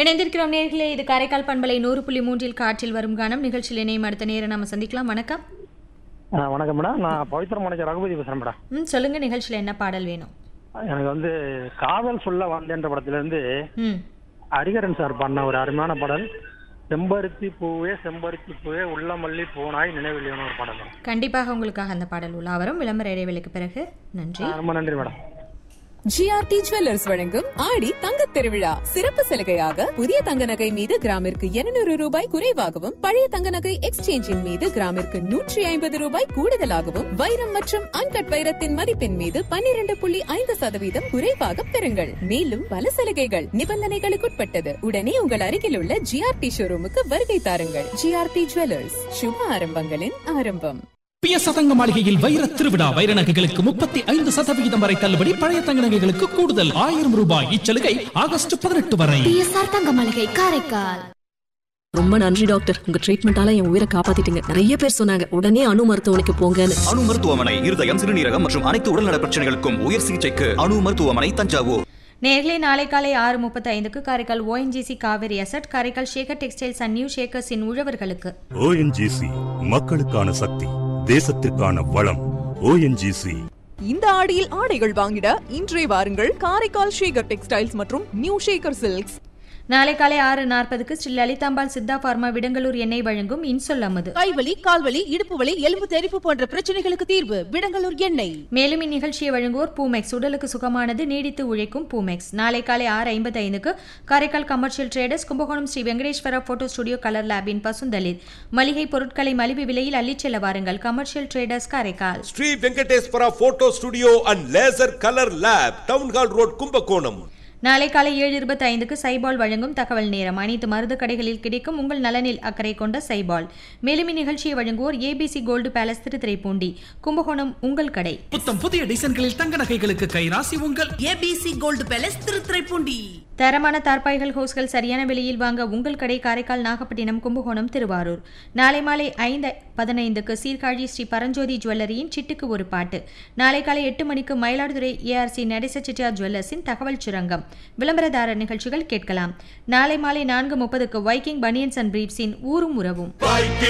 இணைந்திருக்கிறோம் நேர்களே இது காரைக்கால் பண்பலை நூறு புள்ளி மூன்றில் காற்றில் வரும் கானம் நிகழ்ச்சியில் இணையும் அடுத்த நேரம் நம்ம சந்திக்கலாம் வணக்கம் ஆ, வணக்கம் மேடம் நான் பவித்ர மனைஜர் ரகுபதி பேசுறேன் மேடம் ம் சொல்லுங்க நிகழ்ச்சியில் என்ன பாடல் வேணும் எனக்கு வந்து காதல் சொல்ல வந்தேன்ற படத்துல இருந்து ம் ஹரிகரன் சார் பண்ண ஒரு அருமையான பாடல் செம்பருத்தி பூவே செம்பருத்தி பூவே உள்ள மல்லி பூனாய் நினைவில்லையோன்னு ஒரு பாடல் மேடம் கண்டிப்பாக உங்களுக்காக அந்த பாடல் உலா வரும் விளம்பர இடைவெளிக்கு பிறகு நன்றி ஆ, ரொம்ப நன்றி மேடம் ஜிஆர்டி ஜுவல்லர்ஸ் வழங்கும் ஆடி தங்கத் திருவிழா சிறப்பு சலுகையாக புதிய தங்க நகை மீது கிராமிற்கு 200 ரூபாய் குறைவாகவும் பழைய தங்க நகை எக்ஸ்சேஞ்சின் மீது கிராமிற்கு நூற்றி ஐம்பது ரூபாய் கூடுதலாகவும் வைரம் மற்றும் அன்கட் வைரத்தின் மதிப்பின் மீது 12.5% புள்ளி ஐந்து சதவீதம் குறைவாக பெறுங்கள் மேலும் பல சலுகைகள் நிபந்தனைகளுக்குட்பட்டது உடனே உங்கள் அருகில் உள்ள ஜிஆர்டி ஷோரூமுக்கு வருகை தாருங்கள் ஜிஆர்டி ஜுவல்லர்ஸ் சுப ஆரம்பங்களின் ஆரம்பம் பிய சதங்க மாளிகையில் வைர திருவிழா வைர நகைகளுக்கு முப்பத்தி ஐந்து சதவிகிதம் வரை தள்ளுபடி பழைய தங்க நகைகளுக்கு கூடுதல் ஆயிரம் ரூபாய் இச்சலுகை ஆகஸ்ட் பதினெட்டு வரை பிஎஸ்ஆர் தங்க மளிகை காரைக்கால் ரொம்ப நன்றி டாக்டர் உங்க ட்ரீட்மெண்டால என் உயிரை காப்பாத்திட்டீங்க நிறைய பேர் சொன்னாங்க உடனே அணு மருத்துவமனைக்கு போங்கன்னு அணு மருத்துவமனை இருதயம் சிறுநீரகம் மற்றும் அனைத்து உடல்நல பிரச்சனைகளுக்கும் உயர் சிகிச்சைக்கு அணு மருத்துவமனை தஞ்சாவூர் நேர்களே நாளை காலை ஆறு முப்பத்தி ஐந்துக்கு Karaikal ONGC Kaveri asset Karaikal Shekar textiles and new ஷேக்கர்ஸின் உழவர்களுக்கு ஓஎன்ஜிசி மக்களுக்கான சக்தி தேசத்திற்கான வளம் ஓஎன்ஜிசி இந்த ஆடியில் ஆடைகள் வாங்கிட இன்றே வாருங்கள் காரைக்கால் ஷேகர் டெக்ஸ்டைல்ஸ் மற்றும் நியூ ஷேகர் சில்க்ஸ் நாளை காலை ஆறு நாற்பதுக்கு ஸ்ரீ லலிதாம்பாள் சித்தா பார்மா விடங்கலூர் எண்ணெய் வழங்கும் இன்சொல் அமுது கைவலி கால்வலி இடுப்பு வலி எலும்பு தெறிப்பு போன்ற பிரச்சனைகளுக்கு தீர்வு விடங்கலூர் எண்ணெய் மேலும் இந்நிகழ்ச்சியை வழங்குவோர் பூமெக்ஸ் உடலுக்கு சுகமானது நீடித்து உழைக்கும் பூமெக்ஸ் நாளை காலை ஆறு ஐம்பத்தி ஐந்துக்கு Karaikal commercial traders Kumbakonam Sri Venkateswara photo studio colour லேபின் பசுந்தளிர் மளிகை பொருட்களை மலிவு விலையில் அள்ளிச் செல்ல வாருங்கள் commercial traders Karaikal Sri Venkateswara photo studio and laser colour lab town hall road Kumbakonam நாளை காலை ஏழு இருபத்தி ஐந்துக்கு சைபால் வழங்கும் தகவல் நேரம் அனைத்து மருந்து கடைகளில் கிடைக்கும் உங்கள் நலனில் அக்கறை கொண்ட சைபால் மேலும் இந்நிகழ்ச்சியை வழங்குவோர் ABC gold palace Thiruthuraipoondi Kumbakonam உங்கள் கடை புத்தம் புதிய டிசைன்களில் தங்க நகைகளுக்கு கைராசி உங்கள் ஏபிசி கோல்டு பேலஸ் திருத்துறைப்பூண்டி தரமான தார்பாய்கள் ஹோஸ்கள் சரியான விலையில் வாங்க உங்கள் கடை காரைக்கால் நாகப்பட்டினம் கும்பகோணம் திருவாரூர் நாளை மாலை ஐந்து பதினைந்துக்கு சீர்காழி ஸ்ரீ பரஞ்சோதி ஜுவல்லரியின் சிட்டுக்கு ஒரு பாட்டு நாளை காலை எட்டு மணிக்கு மயிலாடுதுறை ஏஆர்சி நடேச செட்டியார் ஜுவல்லர்ஸின் தகவல் சுரங்கம் விளம்பரதாரர் நிகழ்ச்சிகள் கேட்கலாம் நாளை மாலை நான்கு முப்பதுக்கு வைக்கிங் பனியன்ஸ் அண்ட் பிரீப்ஸின் ஊரும் உறவும்